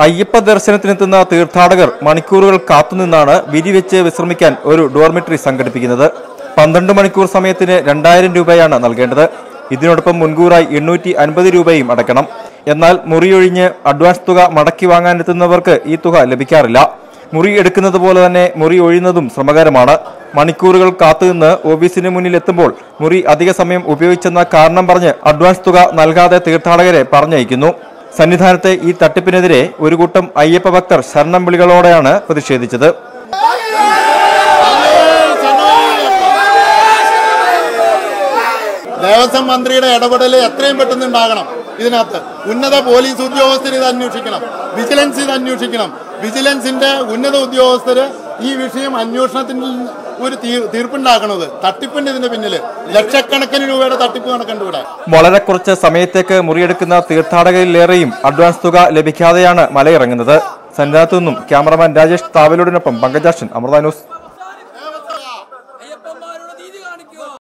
അയ്യപ്പ ദർശനത്തിനെത്തുന്ന തീർത്ഥാടകർ മണിക്കൂറുകൾ കാത്തുനിന്നാണ് വിരിവെച്ച് വിശ്രമിക്കാൻ ഒരു ഡോർമിറ്ററി സംഘടിപ്പിക്കുന്നത് പന്ത്രണ്ട് മണിക്കൂർ സമയത്തിന് രണ്ടായിരം രൂപയാണ് നൽകേണ്ടത് ഇതിനോടൊപ്പം മുൻകൂറായി എണ്ണൂറ്റി അൻപത് രൂപയും അടയ്ക്കണം എന്നാൽ മുറിയൊഴിഞ്ഞ് അഡ്വാൻസ് തുക മടക്കി വാങ്ങാനെത്തുന്നവർക്ക് ഈ തുക ലഭിക്കാറില്ല മുറി എടുക്കുന്നത് പോലെ തന്നെ മുറി ഒഴിയുന്നതും ശ്രമകരമാണ് മണിക്കൂറുകൾ കാത്തുനിന്ന് ഓഫീസിന് മുന്നിൽ എത്തുമ്പോൾ മുറി അധിക സമയം ഉപയോഗിച്ചെന്ന കാരണം പറഞ്ഞ് അഡ്വാൻസ് തുക നൽകാതെ തീർത്ഥാടകരെ പറഞ്ഞയക്കുന്നു സന്നിധാനത്തെ ഈ തട്ടിപ്പിനെതിരെ ഒരു കൂട്ടം അയ്യപ്പ ഭക്തർ ശരണം വിളികളോടെയാണ് പ്രതിഷേധിച്ചത് ദേവസ്വം മന്ത്രിയുടെ ഇടപെടൽ എത്രയും പെട്ടെന്ന് ഉണ്ടാകണം ഇതിനകത്ത് ഉന്നത പോലീസ് ഉദ്യോഗസ്ഥർ ഇത് അന്വേഷിക്കണം വിജിലൻസ് ഇത് അന്വേഷിക്കണം വിജിലൻസിന്റെ ഉന്നത ഉദ്യോഗസ്ഥര് ഈ വിഷയം അന്വേഷണത്തിന് ഒരു തീ- തീർപ്പുണ്ടാക്കണത് തട്ടിപ്പിന്റെ ഇതിന്റെ പിന്നില് ലക്ഷക്കണക്കിന് രൂപയുടെ തട്ടിപ്പ് നടക്കേണ്ട ഇവിടെ വളരെ കുറച്ച് സമയത്തേക്ക് മുറിയെടുക്കുന്ന തീർത്ഥാടകരിലേറെയും അഡ്വാൻസ് തുക ലഭിക്കാതെയാണ് മലയിറങ്ങുന്നത് സന്നിധാനത്തു നിന്നും ക്യാമറമാൻ രാജേഷ് താവലോടിനൊപ്പം പങ്കജാഷൻ അമൃത ന്യൂസ്